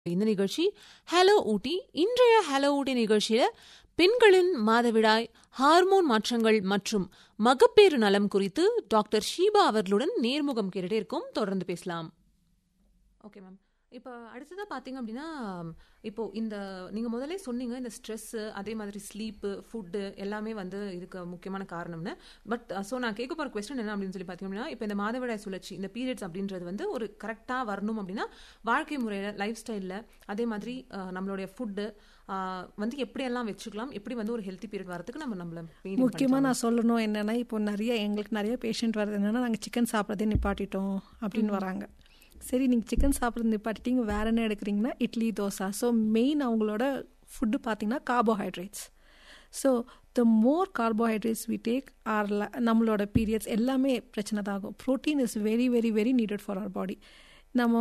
இந்த நிகழ்ச்சி ஹலோ ஊட்டி இன்றைய ஹலோ ஊட்டி நிகழ்ச்சியில பெண்களின் மாதவிடாய் ஹார்மோன் மாற்றங்கள் மற்றும் மகப்பேறு நலம் குறித்து டாக்டர் ஷீபா அவர்களுடன் நேர்முகம் கேட்டுட்டே இருக்கோம் தொடர்ந்து பேசலாம் ஓகே மேம் இப்போ அடுத்ததாக பார்த்தீங்க அப்படின்னா இப்போ இந்த நீங்கள் முதல்ல சொன்னீங்க இந்த ஸ்ட்ரெஸ்ஸு அதே மாதிரி ஸ்லீப்பு ஃபுட்டு எல்லாமே வந்து இதுக்கு முக்கியமான காரணம்னு பட் ஸோ நான் கேட்க போகிற கொஸ்டின் என்ன அப்படின்னு சொல்லி பார்த்தீங்க அப்படின்னா இப்போ இந்த மாதவிடாய் சுழற்சி இந்த பீரியட்ஸ் அப்படின்றது வந்து ஒரு கரெக்டாக வரணும் அப்படின்னா வாழ்க்கை முறையில் லைஃப் ஸ்டைலில் அதே மாதிரி அஹ், நம்மளுடைய ஃபுட்டு வந்து எப்படியெல்லாம் வச்சுக்கலாம் எப்படி வந்து ஒரு ஹெல்த்தி பீரியட் வரதுக்கு நம்ம நம்மள maintain முக்கியமாக நான் சொல்லணும் என்னென்னா இப்போ நிறைய எங்களுக்கு நிறைய பேஷண்ட் வருது என்னென்னா நாங்கள் சிக்கன் சாப்பிட்றதே நிப்பாட்டிட்டோம் அப்படின்னு வராங்க சரி நீங்கள் சிக்கன் சாப்பிட்றது நிப்பாட்டிட்டீங்க வேற என்ன எடுக்கிறீங்கன்னா இட்லி தோசை ஸோ மெயின் அவங்களோட ஃபுட்டு பார்த்தீங்கன்னா carbohydrates so the more carbohydrates we take are நம்மளோட பீரியட்ஸ் எல்லாமே பிரச்சனை தான் ஆகும் protein is very very very needed for our body நம்ம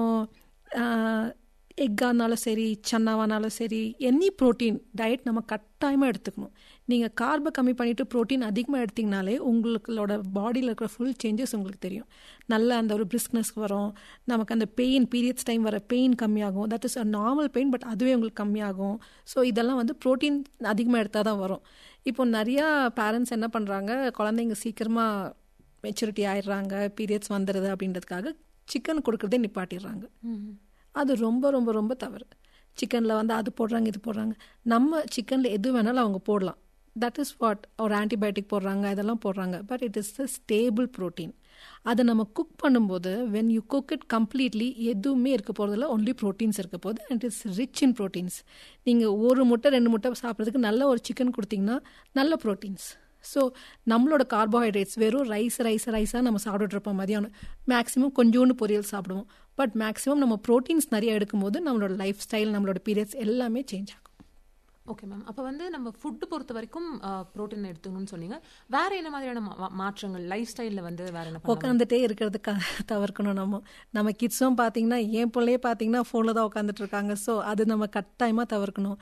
எக்கானாலும் சரி சன்னாவானாலும் சரி எனி ப்ரோட்டீன் டயட் நம்ம கட்டாயமாக எடுத்துக்கணும் நீங்கள் கார்பை கம்மி பண்ணிவிட்டு ப்ரோட்டீன் அதிகமாக எடுத்திங்கனாலே உங்களுக்களோட பாடியில் இருக்கிற ஃபுல் சேஞ்சஸ் உங்களுக்கு தெரியும் நல்ல அந்த ஒரு பிரிஸ்க்னஸ் வரும் நமக்கு அந்த பெயின் பீரியட்ஸ் டைம் வர பெயின் கம்மியாகும் that is a normal pain but அதுவே உங்களுக்கு கம்மியாகும் ஸோ இதெல்லாம் வந்து ப்ரோட்டீன் அதிகமாக எடுத்தால் தான் வரும் இப்போ நிறையா பேரண்ட்ஸ் என்ன பண்ணுறாங்க குழந்தைங்க சீக்கிரமாக மெச்சூரிட்டி ஆயிடுறாங்க பீரியட்ஸ் வந்துடுது அப்படின்றதுக்காக சிக்கன் கொடுக்குறதே நிப்பாட்டிடுறாங்க ம். அது ரொம்ப ரொம்ப ரொம்ப தவறு சிக்கனில் வந்து அது போடுறாங்க இது போடுறாங்க நம்ம சிக்கனில் எது வேணாலும் அவங்க போடலாம் தட் இஸ் வாட் ஒரு ஆன்டிபயோட்டிக் போடுறாங்க இதெல்லாம் போடுறாங்க but it is the staple protein அதை நம்ம குக் பண்ணும்போது when you cook it completely எதுவுமே இருக்க போகிறதில்ல ஒன்லி ப்ரோட்டீன்ஸ் இருக்க போகுது and it's rich in proteins நீங்கள் ஒரு முட்டை ரெண்டு முட்டை சாப்பிட்றதுக்கு நல்ல ஒரு சிக்கன் கொடுத்தீங்கன்னா நல்ல ப்ரோட்டீன்ஸ் ஸோ நம்மளோட கார்போஹைட்ரேட்ஸ் வெறும் ரைஸ் ரைஸ் ரைஸாக நம்ம சாப்பிட்டுட்டு இருப்போம் மதியானம் மேக்ஸிமம் கொஞ்சோண்டு பொரியல் சாப்பிடுவோம் பட் மேக்ஸிமம் நம்ம ப்ரோட்டீன்ஸ் நிறைய எடுக்கும்போது நம்மளோட லைஃப் ஸ்டைல் நம்மளோட பீரியட்ஸ் எல்லாமே சேஞ்ச் ஆகும் ஓகே மேம் அப்போ வந்து நம்ம ஃபுட்டு பொறுத்த வரைக்கும் ப்ரோட்டீன் எடுத்துக்கணும்னு சொன்னீங்க வேற என்ன மாதிரியான மா- மா- மாற்றங்கள் லைஃப் ஸ்டைலில் வந்து வேற என்ன பண்ணலாம் உட்காந்துட்டே இருக்கிறதுக்கு தவிர்க்கணும் நம்ம நம்ம கிட்ஸும் பார்த்தீங்கன்னா என் பிள்ளையே பார்த்தீங்கன்னா ஃபோனில் தான் உட்காந்துட்டு இருக்காங்க ஸோ அது நம்ம கட்டாயமாக தவிர்க்கணும்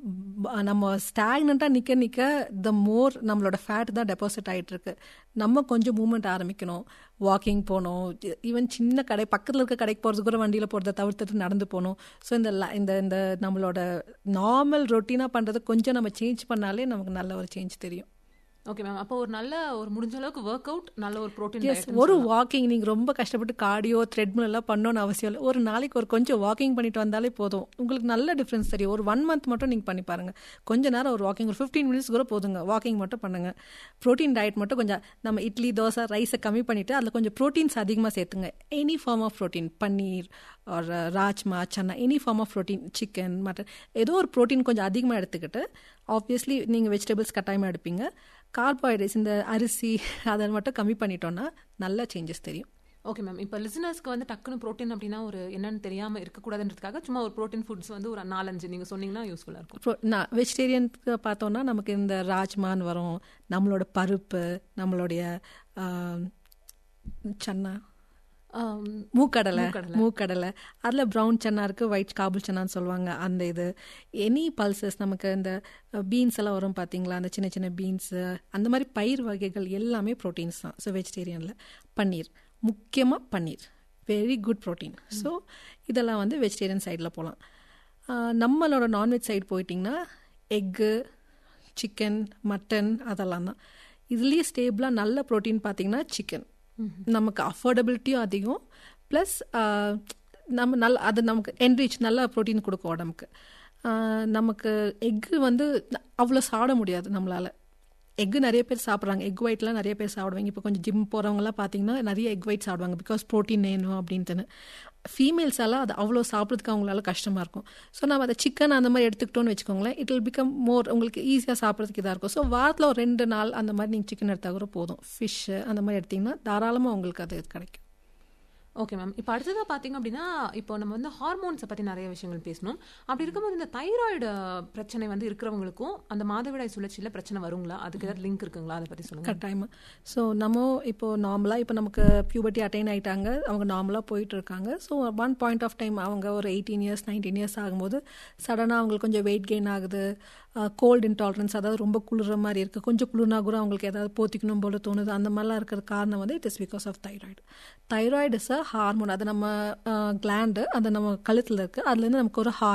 ப- நம்ம ஸ்டாக்னண்ட்டாக நிற்க நிற்க த மோர் நம்மளோட ஃபேட் தான் டெபாசிட் ஆகிட்டு இருக்கு நம்ம கொஞ்சம் மூவ்மெண்ட் ஆரம்பிக்கணும் வாக்கிங் போகணும் ஈவன் சின்ன கடை பக்கத்தில் இருக்க கடைக்கு போகிறது கூட வண்டியில் போகிறத தவிர்த்துட்டு நடந்து போகணும் ஸோ இந்த ல- இந்த இந்த நம்மளோட நார்மல் ரொட்டீனாக பண்ணுறது கொஞ்சம் நம்ம சேஞ்ச் பண்ணாலே நமக்கு நல்ல ஒரு சேஞ்ச் தெரியும் ஓகே மேம் அப்போ ஒரு நல்ல ஒரு முடிஞ்ச அளவுக்கு ஒர்க் அவுட் நல்ல ஒரு ப்ரோட்டீன் எஸ் ஒரு வாக்கிங் நீங்கள் ரொம்ப கஷ்டப்பட்டு கார்டியோ த்ரெட்மில் எல்லாம் பண்ணணும்னு அவசியம் இல்லை ஒரு நாளைக்கு ஒரு கொஞ்சம் வாக்கிங் பண்ணிட்டு வந்தாலே போதும் உங்களுக்கு நல்ல டிஃப்ரென்ஸ் தெரியும் ஒரு ஒன் மந்த் மட்டும் நீங்கள் பண்ணி பாருங்க கொஞ்ச நேரம் ஒரு வாக்கிங் ஒரு ஃபிஃப்டீன் மினிட்ஸ் கூட போதுங்க வாக்கிங் மட்டும் பண்ணுங்க ப்ரோட்டீன் டயட் மட்டும் கொஞ்சம் நம்ம இட்லி தோசை ரைஸை கம்மி பண்ணிட்டு அதில் கொஞ்சம் ப்ரோட்டீன்ஸ் அதிகமாக சேர்த்துங்க any form of protein paneer ஒரு rajma chana any form of protein chicken mutton ஏதோ ஒரு ப்ரோட்டீன் கொஞ்சம் அதிகமாக எடுத்துக்கிட்டு ஆப்வியஸ்லி நீங்கள் வெஜிடபிள்ஸ் கட்டாயமாக எடுப்பீங்க கார்போஹைட்ரேட்ஸ் இந்த அரிசி அதை மட்டும் கம்மி பண்ணிட்டோம்னா நல்ல சேஞ்சஸ் தெரியும் ஓகே மேம் இப்போ லிசனர்ஸ்க்கு வந்து டக்குன்னு ப்ரோட்டீன் அப்படின்னா ஒரு என்னன்னு தெரியாம இருக்கக்கூடாதுன்றதுக்காக சும்மா ஒரு ப்ரோட்டீன் ஃபுட்ஸ் வந்து ஒரு நாலஞ்சு நீங்க சொன்னீங்கன்னா யூஸ்ஃபுல்லா இருக்கும் ப்ரோ நான் வெஜிடேரியனுக்கு பார்த்தோன்னா நமக்கு இந்த ராஜ்மான் வரும் நம்மளோட பருப்பு நம்மளுடைய ஆம், சன்னா ஆம், மூக்கடலை மூக்கடலை. மூக்கடலை அதில் ப்ரௌன் சன்னா இருக்குது ஒயிட் காபுல் சன்னான்னு சொல்லுவாங்க அந்த இது எனி பல்சஸ் நமக்கு இந்த பீன்ஸ் எல்லாம் வரும் பார்த்தீங்களா அந்த சின்ன சின்ன பீன்ஸு அந்த மாதிரி பயிர் வகைகள் எல்லாமே ப்ரோட்டீன்ஸ் தான் ஸோ வெஜிடேரியனில் பன்னீர் முக்கியமாக paneer very good protein so இதெல்லாம் வந்து வெஜிடேரியன் சைடில் போகலாம் நம்மளோட நான்வெஜ் சைடு போயிட்டிங்கன்னா எக்கு சிக்கன் மட்டன் அதெல்லாம் தான் இதுலேயே ஸ்டேபிளாக நல்ல ப்ரோட்டீன் பார்த்தீங்கன்னா சிக்கன் நமக்கு அஃபோர்டபிலிட்டியும் அதிகம் ப்ளஸ் நம்ம நல்ல அது நமக்கு என்ரிச் நல்ல ப்ரோட்டீன் கொடுக்கும் உடம்புக்கு ஆஹ் நமக்கு எக்கு வந்து அவ்வளோ சாப்பிட முடியாது நம்மளால் எக்கு நிறைய பேர் சாப்பிட்றாங்க எக் ஒயிட்லாம் நிறைய பேர் சாப்பிடுவாங்க இப்போ கொஞ்சம் ஜிம் போகிறவங்கலாம் பார்த்தீங்கன்னா நிறைய எக் ஒயிட் சாப்பிடுவாங்க பிகாஸ் ப்ரோட்டீன் வேணும் அப்படின்ட்டுன்னு ஃபீமேல்ஸ் எல்லாம் அது அவ்வளோ சாப்பிட்றதுக்கு அவங்களால கஷ்டமாக இருக்கும் ஸோ நம்ம அதை சிக்கன் அந்த மாதிரி எடுத்துக்கிட்டோம்னு வச்சுக்கோங்களேன் இட் வில் பிகம் மோர் உங்களுக்கு ஈஸியாக சாப்பிட்றதுக்கு இதாக இருக்கும் ஸோ வாரத்தில் ஒரு ரெண்டு நாள் அந்த மாதிரி நீங்கள் சிக்கன் எடுத்தால் கூட போதும் ஃபிஷ்ஷு அந்த மாதிரி எடுத்திங்கன்னா தாராளமாக உங்களுக்கு அது கிடைக்கும் ஓகே மேம் இப்போ அடுத்ததாக பார்த்தீங்க அப்படின்னா இப்போ நம்ம வந்து ஹார்மோன்ஸை பற்றி நிறைய விஷயங்கள் பேசணும் அப்படி இருக்கும்போது இந்த தைராய்டு பிரச்சனை வந்து இருக்கிறவங்களுக்கும் அந்த மாதவிடாய் சுழற்சியில் பிரச்சனை வருங்களா அதுக்கு ஏதாவது லிங்க் இருக்குங்களா அதை பற்றி சொல்லுங்க கட்டாயமாக ஸோ நம்ம இப்போ நார்மலாக இப்போ நமக்கு பியூபர்ட்டி அட்டைன் ஆயிட்டாங்க அவங்க நார்மலாக போயிட்டு இருக்காங்க so one point of time அவங்க ஒரு எயிட்டீன் இயர்ஸ் நைன்டீன் இயர்ஸ் ஆகும்போது சடனாக அவங்களுக்கு கொஞ்சம் வெயிட் கெயின் ஆகுது கோல்டு இன்டாலரன்ஸ் அதாவது ரொம்ப குளிர மாதிரி இருக்குது கொஞ்சம் குளிர்னா கூட அவங்களுக்கு ஏதாவது போத்திக்கணும் போல தோணுது அந்த மாதிரிலாம் இருக்கிற காரணம் வந்து it is because of thyroid thyroid is a hormone அது நம்ம கிளாண்டு அது நம்ம கழுத்தில் இருக்குது அதுலேருந்து நமக்கு ஒரு ஹார்